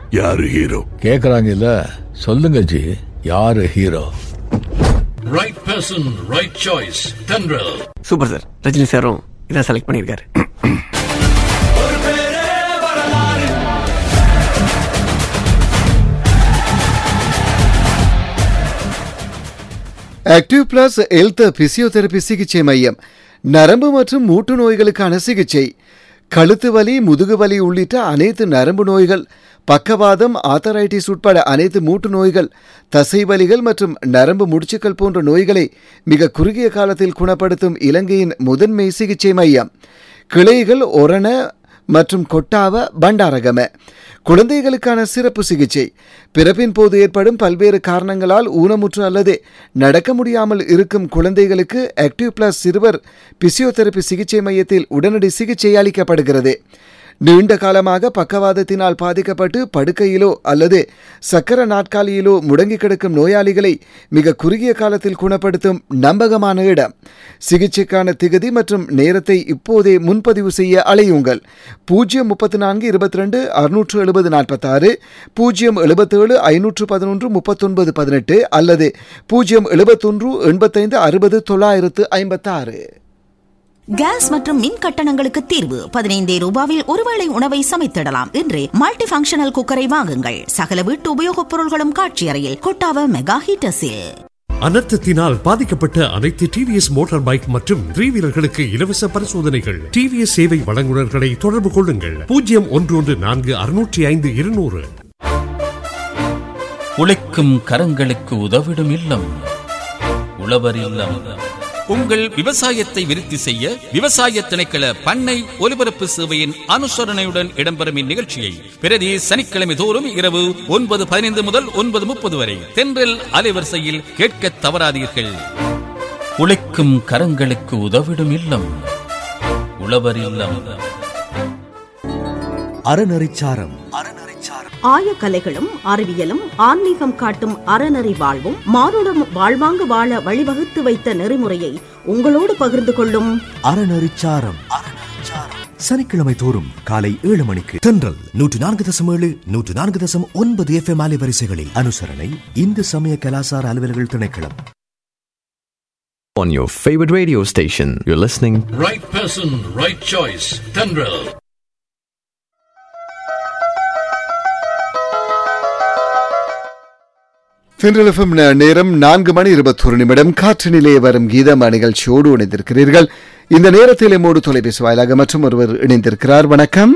யாரு ஹீரோ கேக்குறாங்கல்ல சொல்லுங்க ஜி யாரு hero Right person, right choice. Tendril. Super sir Rajini சாரும் இதான் செலக்ட் பண்ணியிருக்காரு ஆக்டிவ் பிளஸ் ஹெல்த் பிசியோதெரபி சிகிச்சை மையம் நரம்பு மற்றும் மூட்டு நோய்களுக்கான சிகிச்சை கழுத்து வலி முதுகு வலி உள்ளிட்ட அனைத்து நரம்பு நோய்கள் பக்கவாதம் ஆத்தரைட்டிஸ் உட்பட அனைத்து மூட்டு நோய்கள் தசை வலிகள் மற்றும் நரம்பு முடிச்சுக்கள் போன்ற நோய்களை மிக குறுகிய காலத்தில் குணப்படுத்தும் இலங்கையின் முதன்மை சிகிச்சை மையம் கிளைகள் ஒரண மற்றும் கொட்டாவ பண்டாரகம குழந்தைகளுக்கான சிறப்பு சிகிச்சை பிறப்பின் போது ஏற்படும் பல்வேறு காரணங்களால் ஊனமுற்று அல்லது நடக்க முடியாமல் இருக்கும் குழந்தைகளுக்கு ஆக்டிவ் பிளஸ் சிறுவர் பிசியோதெரபி சிகிச்சை மையத்தில் உடனடி சிகிச்சை அளிக்கப்படுகிறது நீண்ட காலமாக பக்கவாதத்தினால் பாதிக்கப்பட்டு படுக்கையிலோ அல்லது சக்கர நாட்காலியிலோ முடங்கி கிடக்கும் நோயாளிகளை மிக குறுகிய காலத்தில் குணப்படுத்தும் நம்பகமான இடம் சிகிச்சைக்கான திகதி மற்றும் நேரத்தை இப்போதே முன்பதிவு செய்ய அலையுங்கள் பூஜ்ஜியம் முப்பத்தி நான்கு இருபத்தி ரெண்டு அறுநூற்று எழுபது நாற்பத்தாறு பூஜ்ஜியம் எழுபத்தேழு ஐநூற்று பதினொன்று முப்பத்தொன்பது பதினெட்டு அல்லது பூஜ்ஜியம் எழுபத்தொன்று எண்பத்தைந்து அறுபது தொள்ளாயிரத்து ஐம்பத்தாறு கேஸ் மற்றும் மின் கட்டணங்களுக்கு தீர்வு பதினைந்தே ரூபாவில் ஒருவேளை உணவை சமைத்திடலாம் இன்றே மல்டி ஃபங்க்ஷனல் குக்கரை வாங்குங்கள் சகல வீட்டு உபயோகப் பொருள்களும் காட்சி அறையில் கொட்டாவ மெகா ஹீட்டர்ஸில் அனர்த்தத்தினால் பாதிக்கப்பட்ட அனைத்து டிவிஎஸ் மோட்டார் பைக் மற்றும் த்ரீ வீலர்களுக்கு இலவச பரிசோதனைகள் டிவிஎஸ் சேவை வழங்குநர்களை தொடர்பு கொள்ளுங்கள் பூஜ்ஜியம் ஒன்று ஒன்று நான்கு அறுநூற்றி ஐந்து இருநூறு உழைக்கும் கரங்களுக்கு உதவிடும் இல்லம் உழவர் இல்லம் உங்கள் விவசாயத்தை விருத்தி செய்ய விவசாய திணைக்கள பண்ணை ஒலிபரப்பு சேவையின் அனுசரணையுடன் இடம்பெறும் இந்நிகழ்ச்சியை பிரதி சனிக்கிழமை தோறும் இரவு ஒன்பது பதினைந்து முதல் ஒன்பது முப்பது வரை தென்றல் அலைவரிசையில் கேட்க தவறாதீர்கள் உழைக்கும் கரங்களுக்கு உதவிடும் இல்லம் உழவர் இல்லம் அறநெறிச்சாரம் ஆயக்கலைகளும் அறிவியலும் ஆன்மீகம் காட்டும் அறநெறி வாழ்வும் மானுடம் வாழ்வாங்கு வாழ வழிவகுத்து வைத்த நெறிமுறையை உங்களோடு பகிர்ந்து கொள்ளும் அறநெறிச்சாரம் சனிக்கிழமை தோறும் காலை ஏழு மணிக்கு தென்றல் நூற்று நான்கு தசம் ஏழு நூற்று நான்கு தசம் ஒன்பது எஃப் எம் அலைவரிசைகளில் அனுசரணை இந்து சமய கலாசார அலுவலர்கள் திணைக்களம் On your favorite radio station, you're listening Right person, right choice. Tendril. தென்றலஃபம் நேரம் நான்கு மணி இருபத்தொரு நிமிடம் காற்று நிலைய வரும் கீதம் நிகழ்ச்சியோடு இணைந்திருக்கிறீர்கள் இந்த நேரத்தில் எம்மோடு தொலைபேசி வாயிலாக மற்றும் ஒருவர் இணைந்திருக்கிறார் வணக்கம்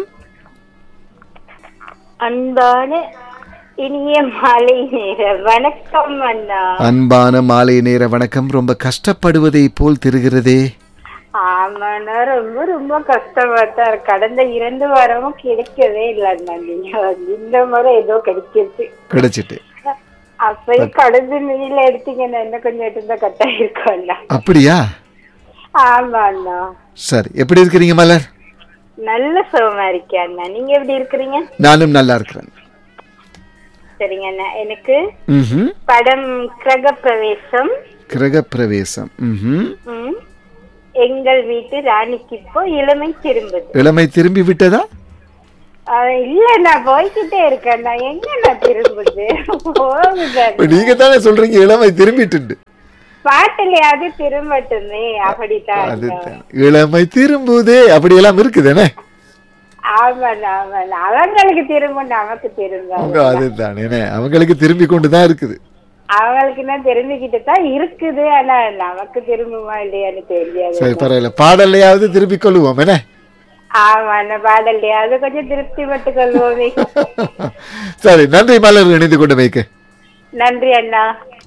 அன்பான இனிய மாலை நேர வணக்கம் அண்ணா அன்பான மாலை நேர வணக்கம் ரொம்ப கஷ்டப்படுவதை போல் தெரிகிறதே ஆமாண்ணா ரொம்ப ரொம்ப கஷ்டமா தான் இருக்கு. கடந்த இரண்டு வாரமும் கிடைக்கவே இல்லை அண்ணா நீங்க வந்து இந்த முறை ஏதோ கிடைச்சிருச்சு கிடைச்சிட்டு அப்பயும் கடந்து நீல எடுத்தீங்கன்னா இன்னும் கொஞ்சம் எடுத்தா கரெக்டா இருக்கும் அண்ணா அப்படியா ஆமா அண்ணா சரி எப்படி இருக்கிறீங்க மலர் நல்ல சுகமா இருக்கேன் அண்ணா நீங்க எப்படி இருக்கிறீங்க நானும் நல்லா இருக்கிறேன் சரிங்க அண்ணா எனக்கு ம்ஹும். படம் கிரக பிரவேசம் கிரகப்பிரவேசம் ம்ஹும். ம், எங்கள் வீட்டு ராணிக்கு இப்போ இளமை திரும்புது இளமை திரும்பி விட்டதா அவன் இல்ல நான் போய்கிட்டே இருக்கேன் நான் எங்க நான் திரும்புது போகுது இப்ப நீங்க தானே சொல்றீங்க இளமை திரும்பிட்டு பாட்டுலயாவது திரும்பட்டுமே அப்படித்தான் அதுதான் இளமை திரும்புதே அப்படி எல்லாம் இருக்குதானே ஆமாண்ணா ஆமாண்ணா அவங்களுக்கு திரும்ப நமக்கு திரும்ப அவங்க அதுதான் என்ன அவங்களுக்கு திரும்பி கொண்டுதான் இருக்குது அவங்களுக்கு என்ன தெரிஞ்சுக்கிட்டு தான் இருக்குது ஆனா நமக்கு திரும்புமா இல்லையான்னு தெரியாது சரி பரவாயில்ல பாடல்லையாவது திருப்பி கொள்ளுவோம் என்ன ஆமாண்ணா பாடல்லையாவது கொஞ்சம் திருப்தி பட்டு கொள்வோமே சரி நன்றி மலர் இணைந்து கொண்டு வைக்க நன்றி அண்ணா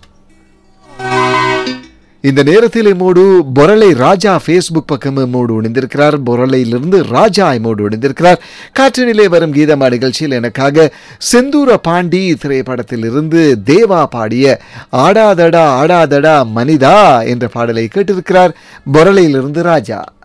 இந்த நேரத்தில் எம்மோடு பொரளை ராஜா ஃபேஸ்புக் பக்கம் எம்மோடு இணைந்திருக்கிறார் பொரளையிலிருந்து ராஜா எம்மோடு இணைந்திருக்கிறார் காற்று நிலை வரும் கீதமா நிகழ்ச்சியில் எனக்காக செந்தூர பாண்டி திரைப்படத்தில் இருந்து தேவா பாடிய ஆடாதடா ஆடாதடா மனிதா என்ற பாடலை கேட்டிருக்கிறார் பொரளையிலிருந்து ராஜா